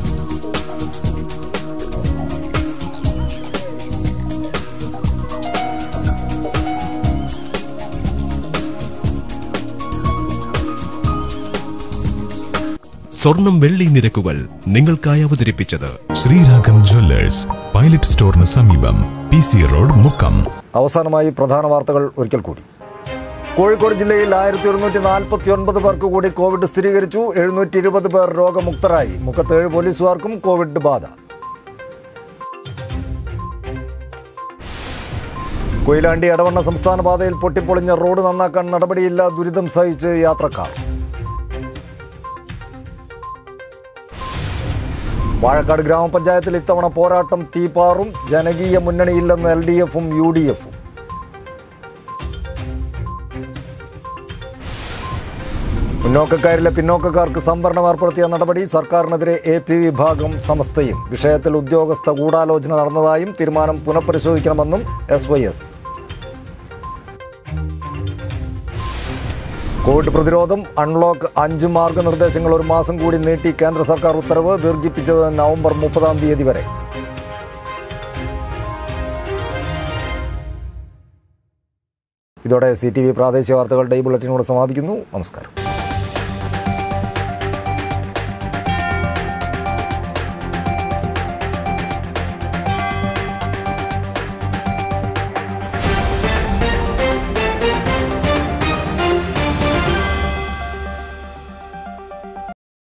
സ്വർണം വെള്ളി നിരക്കുകൾ നിങ്ങൾക്കായി അവതരിപ്പിച്ചത് ശ്രീരാഗം ജ്വല്ലേഴ്സ് പൈലറ്റ് സ്റ്റോറിന് സമീപം പി സി റോഡ് മുക്കം അവസാനമായി പ്രധാന വാർത്തകൾ ഒരിക്കൽ കൂടി കോഴിക്കോട് ജില്ലയിൽ ആയിരത്തി ഒരുന്നൂറ്റി നാൽപ്പത്തി ഒൻപത് പേർക്ക് കൂടി കോവിഡ് സ്ഥിരീകരിച്ചു എഴുന്നൂറ്റി ഇരുപത് പേർ രോഗമുക്തരായി മുപ്പത്തേഴ് പോലീസുകാർക്കും കോവിഡ് ബാധ കൊയിലാണ്ടി എടവണ്ണ സംസ്ഥാന പാതയിൽ പൊട്ടിപ്പൊളിഞ്ഞ റോഡ് നന്നാക്കാൻ നടപടിയില്ല ദുരിതം സഹിച്ച് യാത്രക്കാർ വാഴക്കാട് ഗ്രാമപഞ്ചായത്തിൽ ഇത്തവണ പോരാട്ടം തീപാറും ജനകീയ മുന്നണിയില്ലെന്ന് എൽ ഡി എഫും യു ഡി എഫും മുന്നോക്കക്കാരിലെ പിന്നോക്കക്കാർക്ക് സംവരണം ഏർപ്പെടുത്തിയ നടപടി സർക്കാരിനെതിരെ എ പി വിഭാഗം സമസ്തയും വിഷയത്തിൽ ഉദ്യോഗസ്ഥ ഗൂഢാലോചന നടന്നതായും തീരുമാനം പുനഃപരിശോധിക്കണമെന്നും എസ് വൈ എസ് കോവിഡ് പ്രതിരോധം അൺലോക്ക് അഞ്ച് മാർഗനിർദ്ദേശങ്ങൾ ഒരു മാസം കൂടി നീട്ടി കേന്ദ്ര സർക്കാർ ഉത്തരവ് ദീർഘിപ്പിച്ചത് നവംബർ മുപ്പതാം തീയതി വരെ ഇതോടെ സി ടി വി പ്രാദേശിക വാർത്തകളുടെ ഈ ബുള്ളറ്റിനോട് സമാപിക്കുന്നു നമസ്കാരം